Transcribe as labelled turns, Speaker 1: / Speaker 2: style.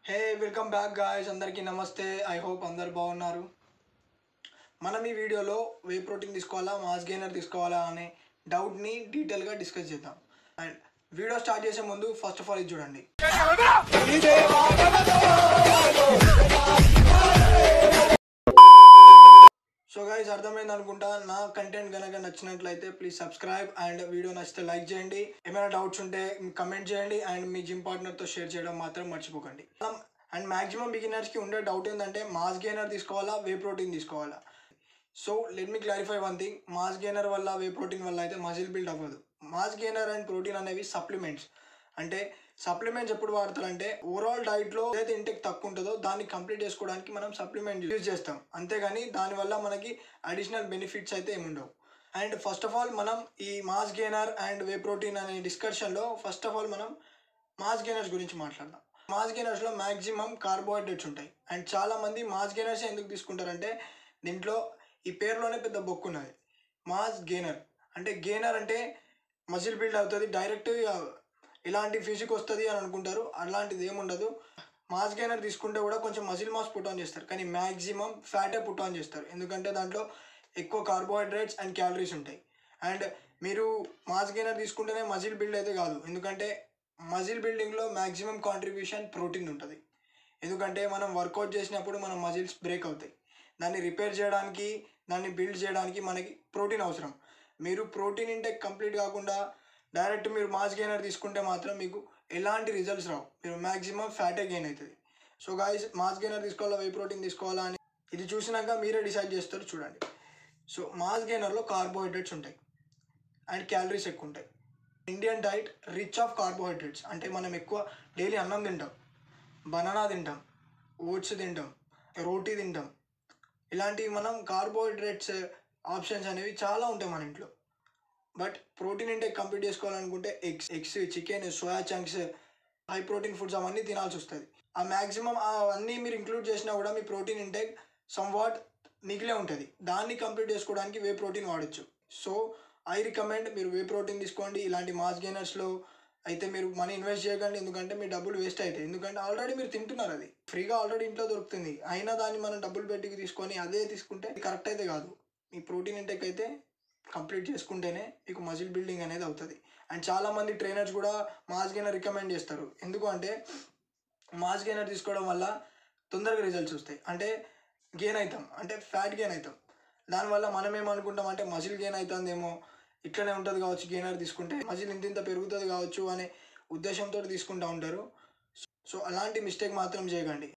Speaker 1: hey welcome back guys అందరికీ నమస్తే I hope అందరు బాగున్నారు మనం ఈ వీడియోలో వే ప్రోటీన్ తీసుకోవాలా మాస్ గెయినర్ తీసుకోవాలా అనే డౌట్ని డీటెయిల్గా డిస్కస్ చేద్దాం అండ్ వీడియో స్టార్ట్ చేసే ముందు ఫస్ట్ ఆఫ్ ఆల్ ఇది చూడండి సో గైస్ అర్థమైంది అనుకుంటా నా కంటెంట్ కనుక నచ్చినట్లయితే ప్లీజ్ సబ్స్క్రైబ్ అండ్ వీడియో నచ్చితే లైక్ చేయండి ఏమైనా డౌట్స్ ఉంటే కమెంట్ చేయండి అండ్ మీ జిమ్ పార్ట్నర్తో షేర్ చేయడం మాత్రం మర్చిపోకండి అండ్ మాక్సిమం బిగినర్స్కి ఉండే డౌట్ ఏంటంటే మాస్ గెయినర్ తీసుకోవాలా వే ప్రోటీన్ తీసుకోవాలా so let me clarify one thing mass gainer వల్ల వే ప్రోటీన్ వల్ల అయితే మజిల్ బిల్డ్ అవ్వదు మాస్ గెయినర్ అండ్ ప్రోటీన్ అనేవి సప్లిమెంట్స్ అంటే సప్లిమెంట్స్ ఎప్పుడు వాడతారంటే ఓవరాల్ డైట్లో ఏదైతే ఇంటెక్ తక్కువ ఉంటుందో దాన్ని కంప్లీట్ చేసుకోవడానికి మనం సప్లిమెంట్ యూజ్ చేస్తాం అంతేగాని దానివల్ల మనకి అడిషనల్ బెనిఫిట్స్ అయితే ఏముండవు అండ్ ఫస్ట్ ఆఫ్ ఆల్ మనం ఈ mass gainer and whey protein అనే డిస్కషన్లో ఫస్ట్ ఆఫ్ ఆల్ మనం మాస్ గెయినర్స్ గురించి మాట్లాడదాం మాస్ గెయినర్స్లో మ్యాక్సిమం కార్బోహైడ్రేట్స్ ఉంటాయి అండ్ చాలామంది మాస్ గెయినర్స్ ఎందుకు తీసుకుంటారంటే దీంట్లో ఈ పేరులోనే పెద్ద బొక్కు ఉన్నది మాస్ గెయినర్ అంటే గెయినర్ అంటే మజిల్ బిల్డ్ అవుతుంది డైరెక్ట్ ఇలాంటి ఫిజిక్ వస్తుంది అని అనుకుంటారు అలాంటిది ఏముండదు మాస్ గెయినర్ తీసుకుంటే కూడా కొంచెం మజిల్ మాస్ పుట్ ఆన్ చేస్తారు కానీ మ్యాక్సిమం ఫ్యాటే పుట్ ఆన్ చేస్తారు ఎందుకంటే దాంట్లో ఎక్కువ కార్బోహైడ్రేట్స్ అండ్ క్యాలరీస్ ఉంటాయి అండ్ మీరు మాస్ గెయినర్ తీసుకుంటేనే మజిల్ బిల్డ్ అయితే కాదు ఎందుకంటే మజిల్ బిల్డింగ్లో మ్యాక్సిమం కాంట్రిబ్యూషన్ ప్రోటీన్ ఉంటుంది ఎందుకంటే మనం వర్కౌట్ చేసినప్పుడు మన మజిల్స్ బ్రేక్ అవుతాయి దాన్ని రిపేర్ చేయడానికి దాన్ని బిల్డ్ చేయడానికి మనకి ప్రోటీన్ అవసరం మీరు ప్రోటీన్ ఇంటెక్ కంప్లీట్ కాకుండా డైరెక్ట్ మీరు మాస్ గెయినర్ తీసుకుంటే మాత్రం మీకు ఎలాంటి రిజల్ట్స్ రావు మీరు మ్యాక్సిమం ఫ్యాటే గెయిన్ అవుతుంది సో గాయస్ మాస్ గెయినర్ తీసుకోవాలా వే ప్రోటీన్ తీసుకోవాలా అని ఇది చూసినాక మీరే డిసైడ్ చేస్తారు చూడండి సో మాస్ గెయినర్లో కార్బోహైడ్రేట్స్ ఉంటాయి అండ్ క్యాలరీస్ ఎక్కువ ఉంటాయి Indian diet rich of carbohydrates అంటే మనం ఎక్కువ డైలీ అన్నం తింటాం బనానా తింటాం ఓట్స్ తింటాం రోటీ తింటాం ఇలాంటివి మనం కార్బోహైడ్రేట్స్ ఆప్షన్స్ అనేవి చాలా ఉంటాయి మన ఇంట్లో బట్ ప్రోటీన్ ఇంటేక్ కంప్లీట్ చేసుకోవాలనుకుంటే eggs eggs chicken soya chunks high protein foods అవన్నీ తినాల్సి వస్తుంది ఆ మ్యాక్సిమం అవన్నీ మీరు ఇంక్లూడ్ చేసినా కూడా మీ ప్రోటీన్ ఇంటేక్ సమ్ వాట్ మిగిలే ఉంటుంది దాన్ని కంప్లీట్ చేసుకోవడానికి వే ప్రోటీన్ వాడచ్చు సో ఐ రికమెండ్ మీరు వే ప్రోటీన్ తీసుకోండి ఇలాంటి మాస్ గెయినర్స్లో అయితే మీరు మనీ ఇన్వెస్ట్ చేయకండి ఎందుకంటే మీ డబ్బులు వేస్ట్ అవుతాయి ఎందుకంటే ఆల్రెడీ మీరు తింటున్నారు అది ఫ్రీగా ఆల్రెడీ ఇంట్లో దొరుకుతుంది అయినా దాన్ని మనం డబ్బులు పెట్టి తీసుకొని అదే తీసుకుంటే కరెక్ట్ అయితే కాదు మీ ప్రోటీన్ ఇంటెక్ అయితే కంప్లీట్ చేసుకుంటేనే మీకు మజిల్ బిల్డింగ్ అనేది అవుతుంది అండ్ చాలామంది ట్రైనర్స్ కూడా మాస్ గెయినర్ రికమెండ్ చేస్తారు ఎందుకు అంటే మాస్ గెయినర్ తీసుకోవడం వల్ల తొందరగా రిజల్ట్స్ వస్తాయి అంటే గెయిన్ అవుతాం అంటే ఫ్యాట్ గెయిన్ అవుతాం దానివల్ల మనం ఏమనుకుంటాం అంటే మజిల్ గెయిన్ అవుతుందేమో ఇట్లనే ఉంటుంది కావచ్చు గెయినర్ తీసుకుంటే మజిల్ ఇంత ఇంత పెరుగుతుంది కావచ్చు అనే ఉద్దేశంతో తీసుకుంటూ ఉంటారు సో అలాంటి మిస్టేక్ మాత్రం చేయకండి